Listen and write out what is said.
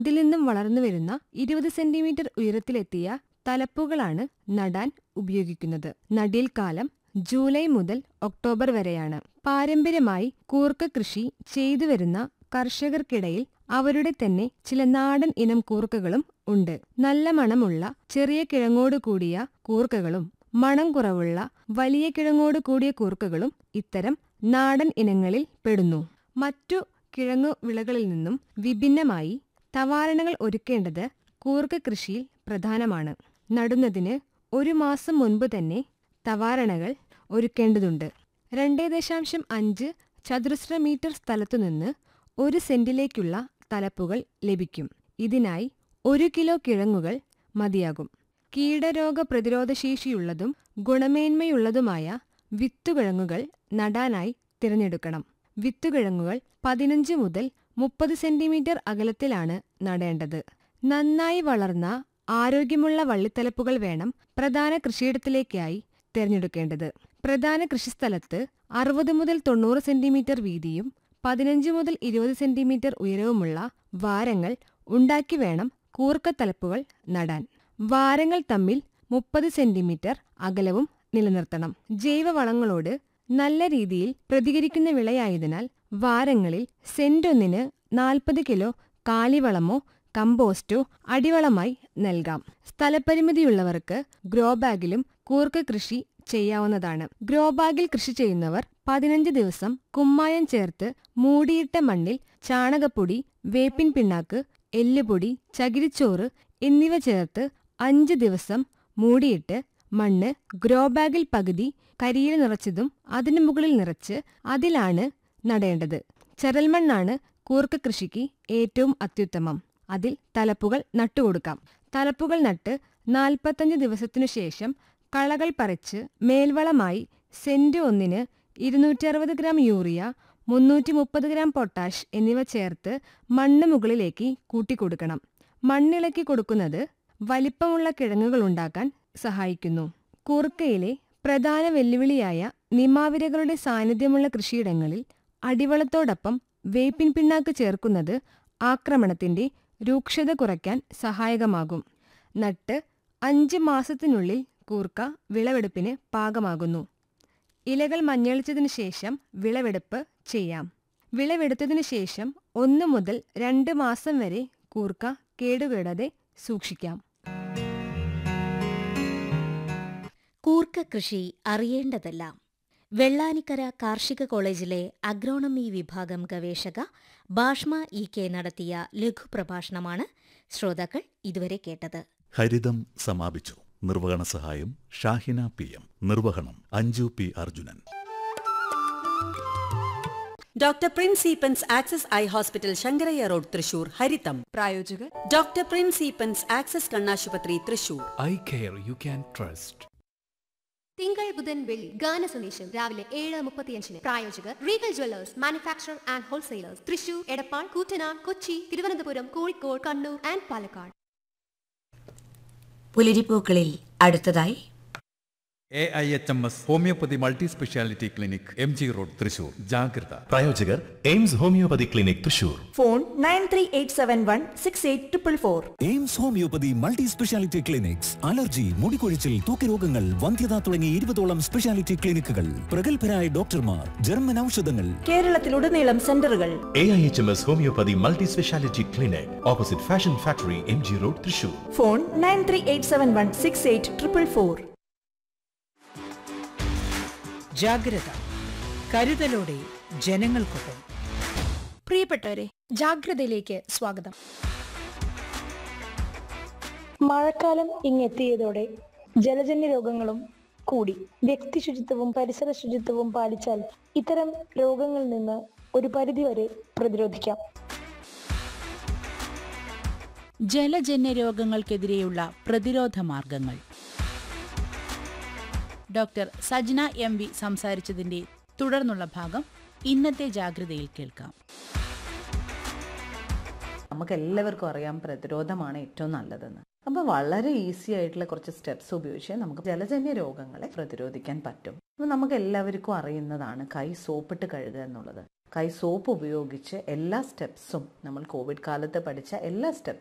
ഇതിൽ നിന്നും വളർന്നു വരുന്ന ഇരുപത് സെന്റിമീറ്റർ ഉയരത്തിലെത്തിയ തലപ്പുകളാണ് നടാൻ ഉപയോഗിക്കുന്നത് നടീൽ കാലം ജൂലൈ മുതൽ ഒക്ടോബർ വരെയാണ് പാരമ്പര്യമായി കൂർക്ക കൃഷി ചെയ്തു വരുന്ന കർഷകർക്കിടയിൽ അവരുടെ തന്നെ ചില നാടൻ ഇനം കൂർക്കകളും ഉണ്ട് നല്ല മണമുള്ള ചെറിയ കിഴങ്ങോട് കൂടിയ കൂർക്കകളും മണം കുറവുള്ള വലിയ കിഴങ്ങോട് കൂടിയ കൂർക്കകളും ഇത്തരം നാടൻ ഇനങ്ങളിൽ പെടുന്നു മറ്റു കിഴങ്ങു വിളകളിൽ നിന്നും വിഭിന്നമായി തവാരണകൾ ഒരുക്കേണ്ടത് കൂർക്ക കൃഷിയിൽ പ്രധാനമാണ് നടുന്നതിന് ഒരു മാസം മുൻപ് തന്നെ തവാരണകൾ ഒരുക്കേണ്ടതുണ്ട് രണ്ടേ ദശാംശം അഞ്ച് ചതുരശ്ര മീറ്റർ സ്ഥലത്തുനിന്ന് ഒരു സെന്റിലേക്കുള്ള തലപ്പുകൾ ലഭിക്കും ഇതിനായി ഒരു കിലോ കിഴങ്ങുകൾ മതിയാകും കീടരോഗ പ്രതിരോധശേഷിയുള്ളതും ഗുണമേന്മയുള്ളതുമായ വിത്തുകിഴങ്ങുകൾ നടാനായി തിരഞ്ഞെടുക്കണം വിത്തുകിഴങ്ങുകൾ പതിനഞ്ച് മുതൽ മുപ്പത് സെന്റിമീറ്റർ അകലത്തിലാണ് നടേണ്ടത് നന്നായി വളർന്ന ആരോഗ്യമുള്ള വള്ളിത്തലപ്പുകൾ വേണം പ്രധാന കൃഷിയിടത്തിലേക്കായി തിരഞ്ഞെടുക്കേണ്ടത് പ്രധാന കൃഷിസ്ഥലത്ത് അറുപത് മുതൽ തൊണ്ണൂറ് സെന്റിമീറ്റർ വീതിയും പതിനഞ്ച് മുതൽ ഇരുപത് സെന്റിമീറ്റർ ഉയരവുമുള്ള വാരങ്ങൾ ഉണ്ടാക്കി വേണം കൂർക്കത്തലപ്പുകൾ നടാൻ വാരങ്ങൾ തമ്മിൽ മുപ്പത് സെന്റിമീറ്റർ അകലവും നിലനിർത്തണം ജൈവവളങ്ങളോട് നല്ല രീതിയിൽ പ്രതികരിക്കുന്ന വിളയായതിനാൽ വാരങ്ങളിൽ സെന്റൊന്നിന് നാൽപ്പത് കിലോ കാലിവളമോ കമ്പോസ്റ്റോ അടിവളമായി നൽകാം സ്ഥലപരിമിതിയുള്ളവർക്ക് ഗ്രോ ബാഗിലും കൂർക്ക കൃഷി ചെയ്യാവുന്നതാണ് ഗ്രോ ബാഗിൽ കൃഷി ചെയ്യുന്നവർ പതിനഞ്ച് ദിവസം കുമ്മായം ചേർത്ത് മൂടിയിട്ട മണ്ണിൽ ചാണകപ്പൊടി വേപ്പിൻ പിണ്ണാക്ക് എല്ലുപൊടി ചകിരിച്ചോറ് എന്നിവ ചേർത്ത് അഞ്ച് ദിവസം മൂടിയിട്ട് മണ്ണ് ഗ്രോ ബാഗിൽ പകുതി കരിയിൽ നിറച്ചതും അതിനു മുകളിൽ നിറച്ച് അതിലാണ് നടേണ്ടത് ചരൽമണ്ണാണ് കൂർക്ക കൃഷിക്ക് ഏറ്റവും അത്യുത്തമം അതിൽ തലപ്പുകൾ നട്ടുകൊടുക്കാം തലപ്പുകൾ നട്ട് നാൽപ്പത്തഞ്ച് ദിവസത്തിനു ശേഷം കളകൾ പറിച്ച് മേൽവളമായി സെന്റ് ഒന്നിന് ഇരുന്നൂറ്റി അറുപത് ഗ്രാം യൂറിയ മുന്നൂറ്റി മുപ്പത് ഗ്രാം പൊട്ടാഷ് എന്നിവ ചേർത്ത് മണ്ണ് മുകളിലേക്ക് കൂട്ടിക്കൊടുക്കണം മണ്ണിളക്കി കൊടുക്കുന്നത് വലിപ്പമുള്ള കിഴങ്ങുകൾ ഉണ്ടാക്കാൻ സഹായിക്കുന്നു കൂർക്കയിലെ പ്രധാന വെല്ലുവിളിയായ നിമാവിരകളുടെ സാന്നിധ്യമുള്ള കൃഷിയിടങ്ങളിൽ അടിവളത്തോടൊപ്പം വേപ്പിൻ പിണ്ണാക്ക് ചേർക്കുന്നത് ആക്രമണത്തിന്റെ രൂക്ഷത കുറയ്ക്കാൻ സഹായകമാകും നട്ട് അഞ്ച് മാസത്തിനുള്ളിൽ കൂർക്ക വിളവെടുപ്പിന് പാകമാകുന്നു ഇലകൾ മഞ്ഞളിച്ചതിനു ശേഷം വിളവെടുപ്പ് ചെയ്യാം വിളവെടുത്തതിനു ശേഷം ഒന്ന് മുതൽ രണ്ട് മാസം വരെ കൂർക്ക കേടുകൂടാതെ സൂക്ഷിക്കാം കൂർക്ക കൃഷി അറിയേണ്ടതെല്ലാം വെള്ളാനിക്കര കാർഷിക കോളേജിലെ അഗ്രോണമി വിഭാഗം ഗവേഷക ഭാഷ്മ ഇ കെ നടത്തിയ ലഘുപ്രഭാഷണമാണ് ശ്രോതാക്കൾ ഇതുവരെ കേട്ടത് ഹരിതം സമാപിച്ചു നിർവഹണ സഹായം ഷാഹിന പി എം നിർവഹണം Anju P Arjunan doctor Prince Eappen's access eye hospital Shankaraiah road Thrissur ഹരിതം പ്രായോജകർ ഡോക്ടർ പ്രിൻസ് ഈപ്പൻസ് ആക്സസ് കണ്ണാശുപത്രി Thrissur eye care you can trust തിങ്കൾ ബുധൻ വെള്ളി ഗാന സന്ദേശം രാവിലെ ഏഴ് മുപ്പത്തിയഞ്ചിന് പ്രായോജകർ Regal jewellers manufacture and wholesalers Thrissur Edappal Koottanad Kochi Thiruvananthapuram Kozhikode Kannur and Palakkad പുലരിപ്പൂക്കളിൽ അടുത്തതായി A I H M S homeopathy multi speciality clinic M G road Thrissur ജാഗ്രത പ്രായോജകർ AIIMS homeopathy clinic Thrissur phone nine three eight seven one six eight triple four AIMS homeopathy multi speciality clinics allergy മുടികൊഴിച്ചിൽ തൂക്കരോഗങ്ങൾ വന്ധ്യത തുടങ്ങി ഇരുപതോളം speciality ക്ലിനിക്കുകൾ പ്രഗത്ഭരായ ഡോക്ടർമാർ ജർമ്മൻ ഔഷധങ്ങൾ കേരളത്തിലുടനീളം സെന്ററുകൾ A I H M S homeopathy multi speciality clinic opposite fashion factory M G road Thrissur phone nine three eight seven one six eight triple four ജാഗ്രത കരുതലോടെ ജനങ്ങൾക്കൊപ്പം പ്രിയപ്പെട്ടവരെ ജാഗ്രതയിലേക്ക് സ്വാഗതം മഴക്കാലം ഇങ്ങെത്തിയതോടെ ജലജന്യ രോഗങ്ങളും കൂടി വ്യക്തി ശുചിത്വവും പരിസര ശുചിത്വവും പാലിച്ചാൽ ഇത്തരം രോഗങ്ങളിൽ നിന്ന് ഒരു പരിധിവരെ പ്രതിരോധിക്കാം ജലജന്യ രോഗങ്ങൾക്കെതിരെയുള്ള പ്രതിരോധ മാർഗങ്ങൾ ഡോക്ടർ സജ്ന എം വി സംസാരിച്ചതിന്റെ തുടർന്നുള്ള ഭാഗം ഇന്നത്തെ ജാഗ്രതയിൽ കേൾക്കാം നമുക്ക് എല്ലാവർക്കും അറിയാം പ്രതിരോധമാണ് ഏറ്റവും നല്ലതെന്ന് അപ്പോൾ വളരെ ഈസി ആയിട്ടുള്ള കുറച്ച് സ്റ്റെപ്സ് ഉപയോഗിച്ച് നമുക്ക് ജലജന്യ രോഗങ്ങളെ പ്രതിരോധിക്കാൻ പറ്റും അപ്പോൾ നമുക്ക് എല്ലാവർക്കും അറിയുന്നതാണ് കൈ സോപ്പിട്ട് കഴുകുക എന്നുള്ളത് കൈ സോപ്പ് ഉപയോഗിച്ച് എല്ലാ സ്റ്റെപ്സും നമ്മൾ കോവിഡ് കാലത്ത് പഠിച്ച എല്ലാ സ്റ്റെപ്സും